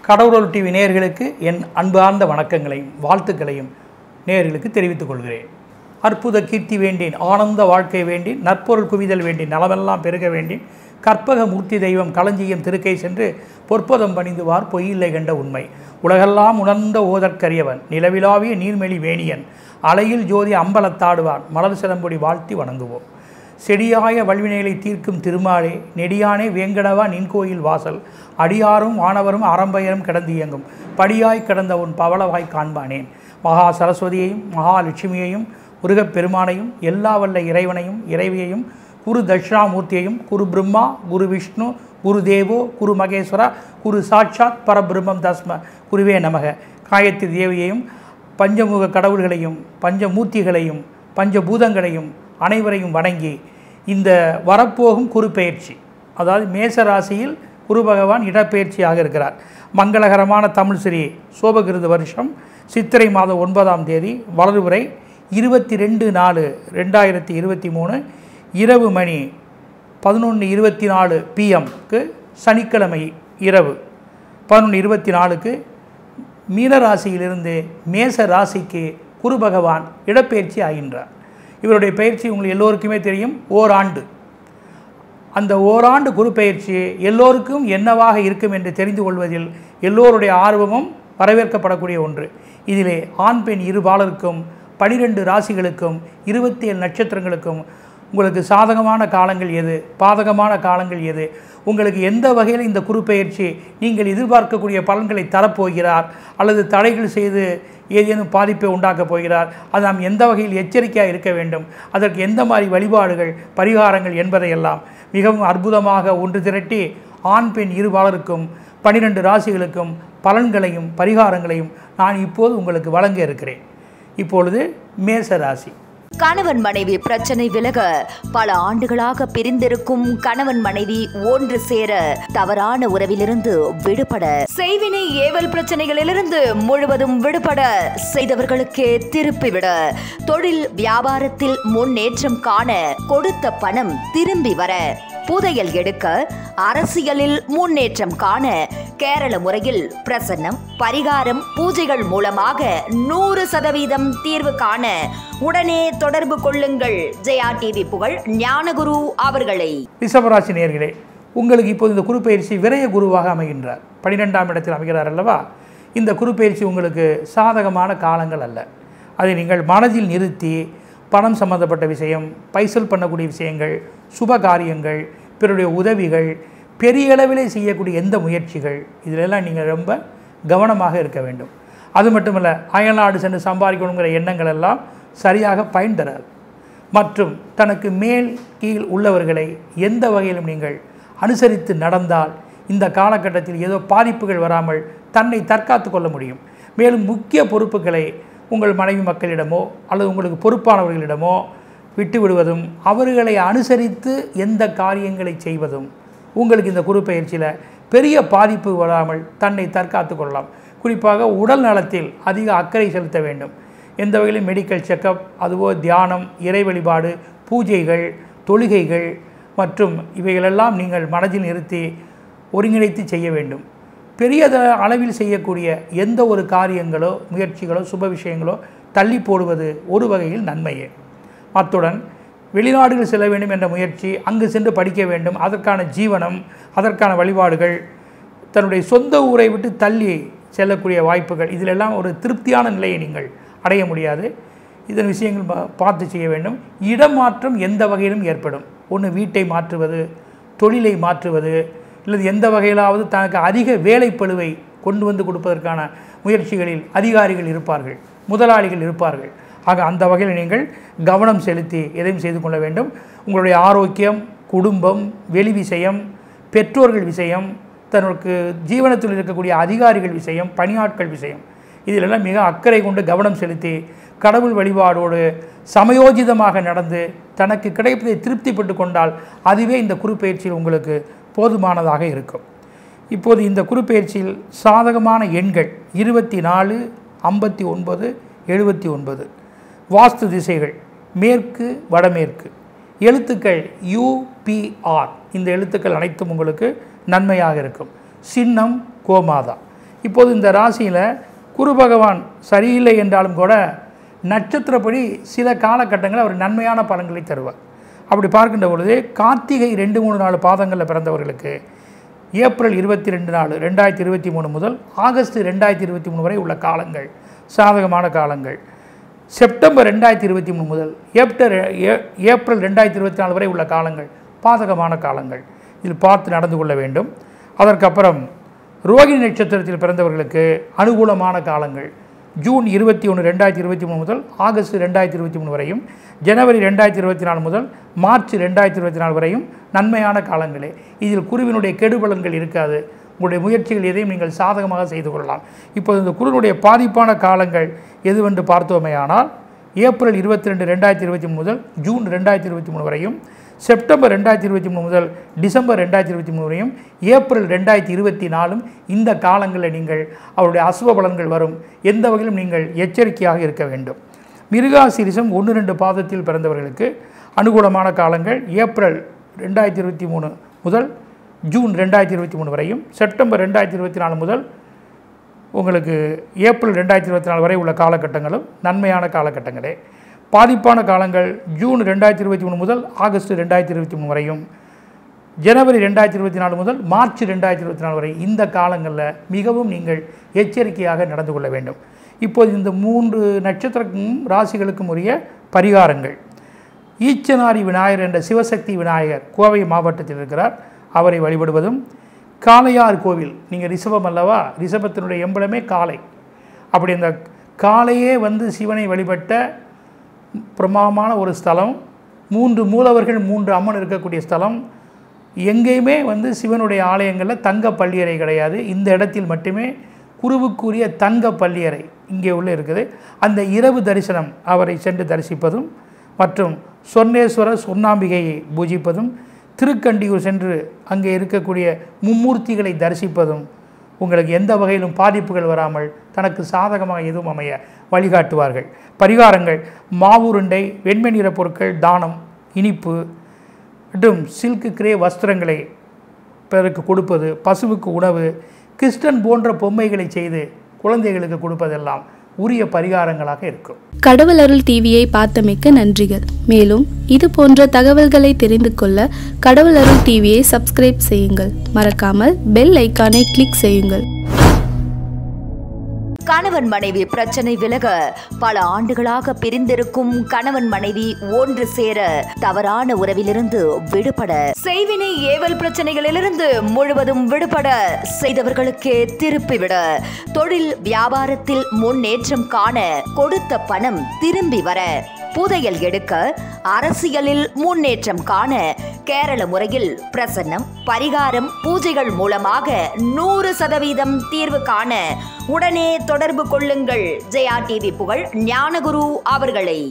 கடவுள் டிவி நேயர்களுக்கு என் அன்பார்ந்த வணக்கங்களையும் வாழ்த்துக்களையும் நேயர்களுக்கு தெரிவித்துக் கொள்கிறேன் அற்புத கீர்த்தி வேண்டேன் ஆனந்த வாழ்க்கை வேண்டேன் நற்பொருள் குவிதல் வேண்டேன் நலமெல்லாம் பெருக வேண்டேன் கற்பக மூர்த்தி தெய்வம் களஞ்சியம் திருக்கை சென்று பொற்பதம் பணிந்துவார் பொய்யில்லை கண்ட உண்மை உலகெல்லாம் உணர்ந்த ஓதற்கரியவன் நிலவிலாவிய நீர்மெளி வேணியன் அலையில் ஜோதி அம்பலத்தாடுவான் மலர் சிலம்பொடி வாழ்த்தி வணங்குவோம் செடியாய வல்வினைகளை தீர்க்கும் திருமாலே நெடியானே வேங்கடவா நின் கோயில் வாசல் அடியாரும் வானவரும் அறம்பயரும் கிடந்து இயங்கும் படியாய் கிடந்த உன் பவளவாய் காண்பானேன் மகா சரஸ்வதியையும் மகாலட்சுமியையும் முருகப் பெருமானையும் எல்லா வல்ல இறைவனையும் இறைவியையும் குரு தட்சிணாமூர்த்தியையும் குரு பிரம்மா குரு விஷ்ணு குரு தேவோ குரு மகேஸ்வரா குரு சாட்சாத் பரபிரம்மம் தஸ்ம குருவே நமக காயத்ரி தேவியையும் பஞ்சமுக கடவுள்களையும் பஞ்சமூர்த்திகளையும் பஞ்சபூதங்களையும் அனைவரையும் வணங்கி இந்த வரப்போகும் குரு பெயர்ச்சி அதாவது மேச ராசியில் குரு பகவான் இடப்பெயர்ச்சியாக இருக்கிறார் மங்களகரமான தமிழ் ஸ்ரீ சோபகிருத வருஷம் சித்திரை மாதம் ஒன்பதாம் தேதி வளர்வுரை இருபத்தி ரெண்டு நாலு ரெண்டாயிரத்தி இருபத்தி மூணு இரவு மணி பதினொன்று இருபத்தி நாலு பிஎம்க்கு சனிக்கிழமை இரவு பதினொன்று இருபத்தி நாலுக்கு மீன ராசியிலிருந்து மேச ராசிக்கு குரு பகவான் இடப்பெயர்ச்சி ஆகின்றார் இவருடைய பயிற்சி உங்களுக்கு எல்லோருக்குமே தெரியும் ஓராண்டு அந்த ஓராண்டு குரு பயிற்சி எல்லோருக்கும் என்னவாக இருக்கும் என்று தெரிந்து கொள்வதில் எல்லோருடைய ஆர்வமும் வரவேற்கப்படக்கூடிய ஒன்று இதிலே ஆண் பெண் இருபாலருக்கும் பனிரெண்டு ராசிகளுக்கும் இருபத்தி ஏழு நட்சத்திரங்களுக்கும் உங்களுக்கு சாதகமான காலங்கள் எது பாதகமான காலங்கள் எது உங்களுக்கு எந்த வகையில் இந்த குரு பெயர்ச்சி நீங்கள் எதிர்பார்க்கக்கூடிய பலன்களை தரப்போகிறார் அல்லது தடைகள் செய்து ஏதேனும் பாதிப்பை உண்டாக்கப் போகிறார் அது நாம் எந்த வகையில் எச்சரிக்கையாக இருக்க வேண்டும் அதற்கு எந்த மாதிரி வழிபாடுகள் பரிகாரங்கள் என்பதையெல்லாம் மிகவும் அற்புதமாக ஒன்று திரட்டி ஆண் பெண் இருபாலருக்கும் பனிரெண்டு ராசிகளுக்கும் பலன்களையும் பரிகாரங்களையும் நான் இப்போது உங்களுக்கு வழங்க இருக்கிறேன் இப்பொழுது மேச ராசி கணவன் மனைவி பிரச்சனை விலக பல ஆண்டுகளாக பிரிந்திருக்கும் கணவன் மனைவி ஒன்று சேர தவறான உறவிலிருந்து விடுபட செய்வினை ஏவல் பிரச்சனைகளிலிருந்து முழுவதும் விடுபட செய்தவர்களுக்கே திருப்பிவிட தொழில் வியாபாரத்தில் முன்னேற்றம் காண கொடுத்த பணம் திரும்பி வர புதையல் எடுக்க அரசியலில் முன்னேற்றம் காண கேரள முறையில் பிரசன்னம் பரிகாரம் பூஜைகள் மூலமாக நூறு சதவீதம் தீர்வு காண உடனே தொடர்பு கொள்ளுங்கள் ஜெயா டிவி புகழ் ஞானகுரு அவர்களை ரிஷபராசி நேர்களே உங்களுக்கு இப்போது இந்த குரு பயிற்சி விரய குருவாக அமைகின்றார் பன்னிரெண்டாம் இடத்தில் அமைகிறார் அல்லவா இந்த குரு பயிற்சி உங்களுக்கு சாதகமான காலங்கள் அல்ல அதை நீங்கள் மனதில் நிறுத்தி பணம் சம்பந்தப்பட்ட விஷயம் பைசல் பண்ணக்கூடிய விஷயங்கள் சுப காரியங்கள் பிறருடைய உதவிகள் பெரிய அளவிலே செய்யக்கூடிய எந்த முயற்சிகள் இதிலெல்லாம் நீங்கள் ரொம்ப கவனமாக இருக்க வேண்டும் அது மட்டுமல்ல அயல்நாடு சென்று சம்பாதிக்கணுங்கிற எண்ணங்கள் எல்லாம் சரியாக பயன் தராது மற்றும் தனக்கு மேல் கீழ் உள்ளவர்களை எந்த வகையிலும் நீங்கள் அனுசரித்து நடந்தால் இந்த காலகட்டத்தில் ஏதோ பாதிப்புகள் வராமல் தன்னை தற்காத்து கொள்ள முடியும் மேலும் முக்கிய பொறுப்புகளை உங்கள் மனைவி மக்களிடமோ அல்லது உங்களுக்கு பொறுப்பானவர்களிடமோ விட்டு விடுவதும் அவர்களை அனுசரித்து எந்த காரியங்களை செய்வதும் உங்களுக்கு இந்த குரு பயிற்சியில் பெரிய பாதிப்பு வராமல் தன்னை தற்காத்து கொள்ளலாம் குறிப்பாக உடல் நலத்தில் அதிக அக்கறை செலுத்த வேண்டும் எந்த வகையிலும் மெடிக்கல் செக்கப் அதுவோ தியானம் இறை வழிபாடு பூஜைகள் தொழுகைகள் மற்றும் இவைகளெல்லாம் நீங்கள் மனதில் நிறுத்தி ஒருங்கிணைத்து செய்ய வேண்டும் பெரிய த- அளவில் செய்யக்கூடிய எந்த ஒரு காரியங்களோ முயற்சிகளோ சுப விஷயங்களோ தள்ளி போடுவது ஒரு வகையில் நன்மையே அத்துடன் வெளிநாடுகள் செல்ல வேண்டும் என்ற முயற்சி அங்கு சென்று படிக்க வேண்டும் அதற்கான ஜீவனம் அதற்கான வழிபாடுகள் தன்னுடைய சொந்த ஊரை விட்டு தள்ளி செல்லக்கூடிய வாய்ப்புகள் இதிலெல்லாம் ஒரு திருப்தியான நிலையை நீங்கள் அடைய முடியாது இதன் விஷயங்கள் பா- பார்த்து செய்ய வேண்டும் இடமாற்றம் எந்த வகையிலும் ஏற்படும் ஒன்று வீட்டை மாற்றுவது தொழிலை மாற்றுவது அல்லது எந்த வகையிலாவது தனக்கு அதிக வேலைப்பளுவை கொண்டு வந்து கொடுப்பதற்கான முயற்சிகளில் அதிகாரிகள் இருப்பார்கள் முதலாளிகள் இருப்பார்கள் ஆக அந்த வகையில் நீங்கள் கவனம் செலுத்தி எதையும் செய்து கொள்ள வேண்டும் உங்களுடைய ஆரோக்கியம் குடும்பம் வெளி விஷயம் பெற்றோர்கள் விஷயம் தனக்கு ஜீவனத்தில் இருக்கக்கூடிய அதிகாரிகள் விஷயம் பணியாட்கள் விஷயம் இதிலெல்லாம் மிக அக்கறை கொண்டு கவனம் செலுத்தி கடவுள் வழிபாடோடு சமயோஜிதமாக நடந்து தனக்கு கிடைப்பதை திருப்திப்பட்டு கொண்டால் அதுவே இந்த குறுப்பெயர்ச்சியில் உங்களுக்கு போதுமானதாக இருக்கும் இப்போது இந்த குறுப்பெயர்ச்சியில் சாதகமான எண்கள் இருபத்தி நாலு ஐம்பத்தி ஒன்பது எழுபத்தி ஒன்பது வாஸ்து திசைகள் மேற்கு வடமேற்கு எழுத்துக்கள் யூபிஆர் இந்த எழுத்துக்கள் அனைத்தும் உங்களுக்கு நன்மையாக இருக்கும் சின்னம் கோமாதா இப்போது இந்த ராசியில் குரு பகவான் சரியில்லை என்றாலும் கூட நட்சத்திரப்படி சில காலகட்டங்களில் அவர் நன்மையான பலன்களை தருவார் அப்படி பார்க்கின்ற பொழுது கார்த்திகை ரெண்டு மூணு நாலு பாதங்களில் பிறந்தவர்களுக்கு ஏப்ரல் இருபத்தி ரெண்டு நாலு ரெண்டாயிரத்தி இருபத்தி மூணு முதல் ஆகஸ்ட் ரெண்டாயிரத்தி இருபத்தி மூணு வரை உள்ள காலங்கள் சாதகமான காலங்கள் செப்டம்பர் ரெண்டாயிரத்தி இருபத்தி மூணு முதல் ஏப்டர் ஏ- ஏப்ரல் ரெண்டாயிரத்தி இருபத்தி நாலு வரை உள்ள காலங்கள் பாதகமான காலங்கள் இதில் பார்த்து நடந்து கொள்ள வேண்டும் அதற்கப்புறம் ரோகிணி நட்சத்திரத்தில் பிறந்தவர்களுக்கு அனுகூலமான காலங்கள் ஜூன் இருபத்தி ஒன்று ரெண்டாயிரத்தி இருபத்தி மூணு முதல் ஆகஸ்ட் ரெண்டாயிரத்தி இருபத்தி மூணு வரையும் ஜனவரி ரெண்டாயிரத்தி இருபத்தி நாலு முதல் மார்ச் ரெண்டாயிரத்தி இருபத்தி நாலு வரையும் நன்மையான காலங்களே இதில் குருவினுடைய கெடுபலன்கள் இருக்காது உங்களுடைய முயற்சிகள் எதையும் நீங்கள் சாதகமாக செய்து கொள்ளலாம் இப்போது இந்த குருவினுடைய பாதிப்பான காலங்கள் எதுவென்று பார்த்தோமேயானால் ஏப்ரல் இருபத்தி ரெண்டு ரெண்டாயிரத்தி இருபத்தி மூணு முதல் ஜூன் ரெண்டாயிரத்தி இருபத்தி மூணு வரையும் செப்டம்பர் ரெண்டாயிரத்தி இருபத்தி மூணு முதல் டிசம்பர் ரெண்டாயிரத்தி இருபத்தி மூணு வரையும் ஏப்ரல் ரெண்டாயிரத்தி இருபத்தி நாலும் இந்த காலங்களில் நீங்கள் அவருடைய அசுப பலன்கள் வரும் எந்த வகையிலும் நீங்கள் எச்சரிக்கையாக இருக்க வேண்டும் மிருகாசிரிசம் ஒன்று ரெண்டு பாதத்தில் பிறந்தவர்களுக்கு அனுகூலமான காலங்கள் ஏப்ரல் ரெண்டாயிரத்தி இருபத்தி மூணு முதல் ஜூன் ரெண்டாயிரத்தி இருபத்தி மூணு வரையும் செப்டம்பர் ரெண்டாயிரத்தி இருபத்தி நாலு முதல் உங்களுக்கு ஏப்ரல் ரெண்டாயிரத்தி இருபத்தி நாலு வரை உள்ள காலகட்டங்களும் நன்மையான காலகட்டங்களே பாதிப்பான காலங்கள் ஜூன் ரெண்டாயிரத்தி இருபத்தி மூணு முதல் ஆகஸ்ட் ரெண்டாயிரத்தி இருபத்தி மூணு வரையும் ஜனவரி ரெண்டாயிரத்தி இருபத்தி நாலு முதல் மார்ச் ரெண்டாயிரத்தி இருபத்தி நாலு வரை இந்த காலங்களில் மிகவும் நீங்கள் எச்சரிக்கையாக நடந்து கொள்ள வேண்டும் இப்போது இந்த மூன்று நட்சத்திரக்கும் ராசிகளுக்கும் உரிய பரிகாரங்கள் ஈச்சனாரி விநாயகர் என்ற சிவசக்தி விநாயகர் கோவை மாவட்டத்தில் இருக்கிறார் அவரை வழிபடுவதும் காளையார் கோவில் நீங்கள் ரிஷபம் அல்லவா ரிஷபத்தினுடைய எம்பளமே காளை அப்படி அந்த காளையே வந்து சிவனை வழிபட்ட பிரமாதமான ஒரு ஸ்தலம் மூன்று மூலவர்கள் மூன்று அம்மன் இருக்கக்கூடிய ஸ்தலம் எங்கேயுமே வந்து சிவனுடைய ஆலயங்களில் தங்க பள்ளியறை கிடையாது இந்த இடத்தில் மட்டுமே குருவுக்குரிய தங்க பள்ளியறை இங்கே உள்ள இருக்குது அந்த இரவு தரிசனம் அவரை சென்று தரிசிப்பதும் மற்றும் சொர்ணேஸ்வரர் சொர்ணாம்பிகையை பூஜிப்பதும் திருக்கண்டியூர் சென்று அங்கே இருக்கக்கூடிய மும்மூர்த்திகளை தரிசிப்பதும் உங்களுக்கு எந்த வகையிலும் பாதிப்புகள் வராமல் தனக்கு சாதகமாக எதுவும் அமைய வழிகாட்டுவார்கள் பரிகாரங்கள் மாவுருண்டை வெண்மை நிற பொருட்கள் தானம் இனிப்பு மற்றும் சில்க்கு கிரே வஸ்திரங்களை பிறருக்கு கொடுப்பது பசுவுக்கு உணவு கிறிஸ்டன் போன்ற பொம்மைகளை செய்து குழந்தைகளுக்கு கொடுப்பதெல்லாம் உரிய பரிகாரங்களாக இருக்கும் கடவுள் அருள் டிவியை பார்த்தமைக்க நன்றிகள் மேலும் இது போன்ற தகவல்களை தெரிந்து கொள்ள கடவுள் அருள் டிவியை சப்ஸ்கிரைப் செய்யுங்கள் மறக்காமல் பெல் ஐக்கானை கிளிக் செய்யுங்கள் கணவன் மனைவி பிரச்சனை விலக பல ஆண்டுகளாக பிரிந்திருக்கும் கணவன் மனைவி ஒன்று சேர தவறான உறவிலிருந்து விடுபட செய்வினை ஏவல் பிரச்சனைகளிலிருந்து முழுவதும் விடுபட செய்தவர்களுக்கே திருப்பிவிட தொழில் வியாபாரத்தில் முன்னேற்றம் காண கொடுத்த பணம் திரும்பி வர புதையல் எடுக்க அரசியலில் முன்னேற்றம் காண கேரள முறையில் பிரசன்னம் பரிகாரம் பூஜைகள் மூலமாக நூறு சதவீதம் தீர்வு காண உடனே தொடர்பு கொள்ளுங்கள் ஜெயா டிவி புகழ் ஞானகுரு அவர்களை